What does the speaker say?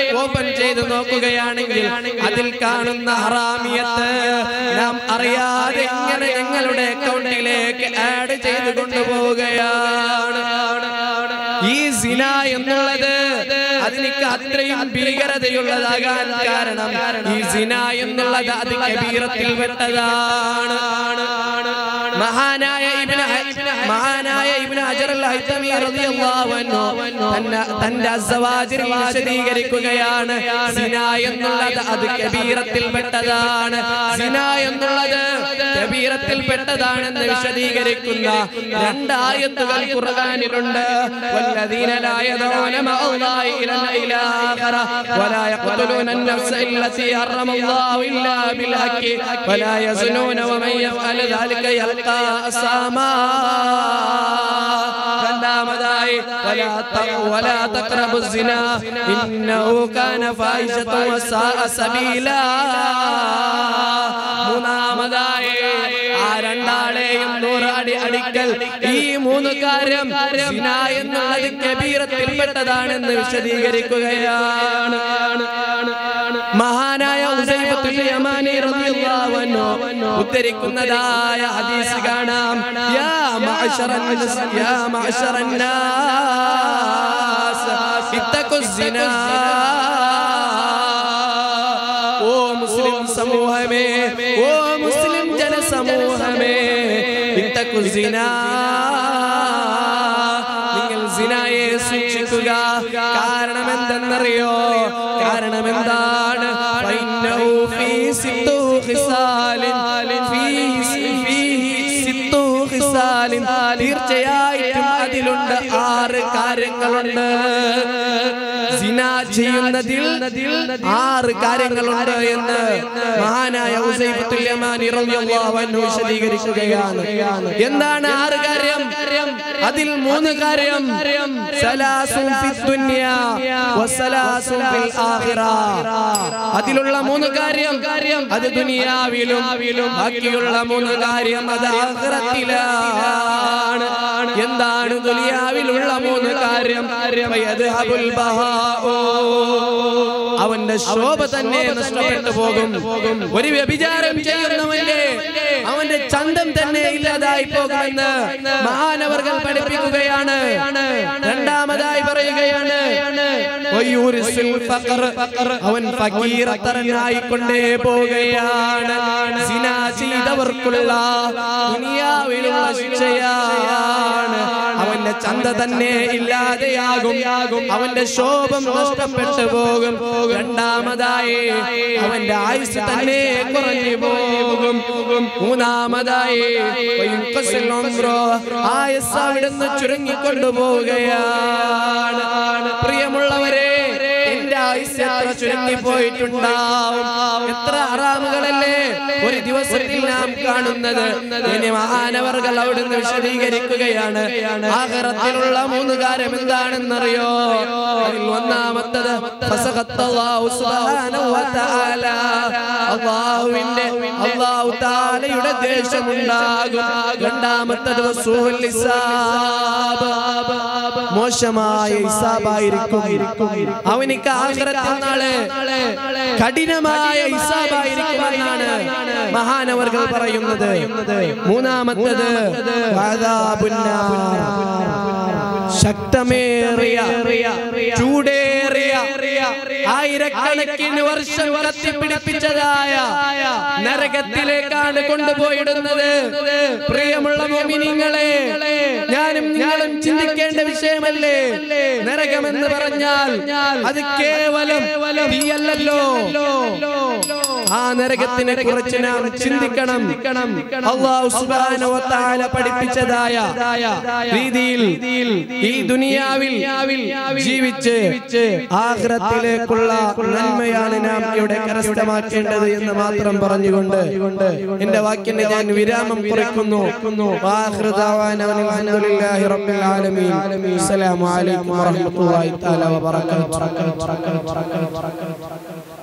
Open ചെയ്ത് നോക്കുകയാണെങ്കിൽ അതിൽ കാണുന്ന ഹറാമിയത്ത് നാം അറിയാതെ ഇങ്ങനെ ഞങ്ങളുടെ അക്കൗണ്ടിലേക്ക് ആഡ് ചെയ്ത് കൊണ്ടുപോവുകയാണ് ഈ സിന എന്നുള്ളത് അതിനിക്ക് അത്രയും ഭീകരതയുള്ളതാകാൻ കാരണം ഈ സിന എന്നുള്ളത് അത് കബീറത്തിൽ പെട്ടതാണ് മഹാനായ ഇബ്നു ഹ- മഹാനായ ഇബ്നു ഹജർ അൽ ഹൈതമി റളിയല്ലാഹു അൻഹു തന്ന- തന്റെ അസ്സവാജിൽ വിശദീകരിക്കുകയാണ് സിന എന്നുള്ളത് അത് കബീറത്തിൽ പെട്ടതാണ് സിന എന്നുള്ളത് കബീറത്തിൽ പെട്ടതാണെന്ന് വിശദീകരിക്കുന്ന രണ്ടായത്തുകൾ ഖുർആനിലുണ്ട് വല്ലദീന ലാ യദഊന മഅല്ലാഹി ഇലാ ആഖിറ വലാ യഖ്തുലൂന النفس التي حرم الله إلا بالحق ولا يزنون ومن يفعل ذلك يلقى أساما രണ്ടാമതായി ولا ت- ولا تقربوا الزنا إنه كان فاحشة وساء سبيلا മൂന്നാമതായി ആ രണ്ടാളെയും നൂറ് അടി അടിക്കൽ ഈ മൂന്ന് കാര്യം സിന എന്നുള്ളത് കബീറത്തിൽപ്പെട്ടതാണെന്ന് വിശദീകരിക്കുകയാണ് മഹാനായ ഉസൈബത്തുൽ യമാനി റളിയല്ലാഹു അൻഹു ഉദ്ധരിക്കുന്നതായ ഹദീസ് കാണാം യാ മഅശറൻ നസ് യാ മഅശറൻ നാസ് ഇത്തഖു സിനാ ഓ മുസ്ലിം സമൂഹമേ ഓ മുസ്ലിം ജനസമൂഹമേ ഇത്തഖു സിനാ നിങ്ങൾ സിനായെ സൂക്ഷിക്കുക കാരണം എന്തെന്നറിയോ കാരണം എന്താണ് ഫൈന്നഹു ഫീ സിത്തു ഖിസാലിൻ ഫീ ഫീഹി സിത്തു ഖിസാലിൻ തീർച്ചയായിട്ടും അതിലുണ്ട് ആറ് കാര്യങ്ങളുണ്ട് സിന ചെയ്യുന്നതിൽ ആറ് കാര്യങ്ങളുണ്ട് എന്ന് മഹാനായ ഉസൈബത്തുൽ യമാനി റളിയല്ലാഹു അൻഹു വിശദീകരിക്കുകയാണ് എന്താണ് ആറ് കാര്യം അതിൽ മൂന്ന് കാര്യം സലാസുൻ ഫിദ് ദുനിയ വസലാസുൻ ഫിൽ ആഖിറ അതിലുള്ള മൂന്ന് കാര്യം അത് ദുനിയാവിലും ബാക്കിയുള്ള മൂന്ന് കാര്യം അത് ആഖിറത്തിലാണ് എന്താണ് ദുനിയാവിലുള്ള മൂന്ന് കാര്യം ഫയദ്ഹബുൽ ബഹാഉ. അവന്റെ ശോഭ തന്നെ നഷ്ടപ്പെട്ടു പോകും ഒരു വ്യഭിചാരം ചെയ്യുന്നവന്റെ അവന്റെ ചന്തം തന്നെ ഇല്ലാതായി പോകുമെന്ന് മഹാനവർകൾ പഠിപ്പിക്കുകയാണ് രണ്ടാമതായി പറയുകയാണ് വയൂരിസുൽ ഫഖർ. അവൻ ഫക്കീറത്തരനായിക്കൊണ്ടേ പോവുകയാണ് സിന ചെയ്തവർക്കുള്ള ദുനിയാവിലുള്ള ശിക്ഷയാണ് അവന്റെ ചന്ത തന്നെ ഇല്ലാതെയാകും അവന്റെ ശോഭം നഷ്ടപ്പെട്ടു പോകും രണ്ടാമതായി അവന്റെ ആയുസ് തന്നെ കുറഞ്ഞു പോകും മൂന്നാമതായി വയുൻഖസിൽ ഉംറോ. ആയുസ് അവിടുന്ന് ചുരുങ്ങിക്കൊണ്ടു പോവുകയാണ് പ്രിയമുള്ളവരെ എന്റെ ആയുസ് എത്ര ചുരുങ്ങി പോയിട്ടുണ്ടാവും എത്ര ഹറാമുകളല്ലേ ഒരു ദിവസത്തിൽ നാം കാണുന്നത് ഇനി മഹാനവർകൾ അവിടുന്ന് വിശദീകരിക്കുകയാണ് ആഹ്റത്തിലുള്ള മൂന്ന് കാര്യം എന്താണെന്നറിയോ അതിൽ ഒന്നാമത്തത് ഫസഖത്തല്ലാഹു സുബ്ഹാനഹു വ തആല. അല്ലാഹുവിന്റെ അല്ലാഹു താലയുടെ ദേഷ്യമുണ്ടാകും രണ്ടാമത്തത് വസൂൽ ഹിസാബ്. മോശമായ ഹിസാബായിരിക്കും അവനിക്ക് ആഖിറത്തിൽ നാളെ കഠിനമായ ഹിസാബായിരിക്കുമെന്നാണ് മഹാനവർകൾ പറയുന്നത് മൂന്നാമത്തത് വാദാബുന്നാർ. ശക്തമേറിയ ചൂടേറിയ ആയിരക്കണക്കിന് വർഷം കത്തിപ്പിടിപ്പിച്ചതായ നരകത്തിലേക്കാണ് കൊണ്ടുപോയിടുന്നത് പ്രിയമുള്ള മോമിനിങ്ങളെ ഞാനും നിങ്ങളും ചിന്തിക്കേണ്ട വിഷയമല്ലേ നരകമെന്ന് പറഞ്ഞാൽ അത് കേവലം തീയല്ലല്ലോ ആ നരകത്തിനെ കുറിച്ച് നാം ചിന്തിക്കണം അള്ളാഹു സുബ്ഹാനഹു വ തആല പഠിപ്പിച്ചതായ രീതിയിൽ ഈ ദുനിയാവിൽ ജീവിച്ച് ആഖിറത്തിലേക്കുള്ള നന്മയാണ് നാം ഇവിടെ കരസ്ഥമാക്കേണ്ടത് എന്ന് മാത്രം പറഞ്ഞുകൊണ്ട് എന്റെ വാക്കിന് ഞാൻ വിരാമം കുറിക്കുന്നു വാഖിറു ദഅവാന അൽഹംദുലില്ലാഹി റബ്ബിൽ ആലമീൻ അസ്സലാമു അലൈക്കും വറഹ്മത്തുള്ളാഹി തആല വബറകാതുഹു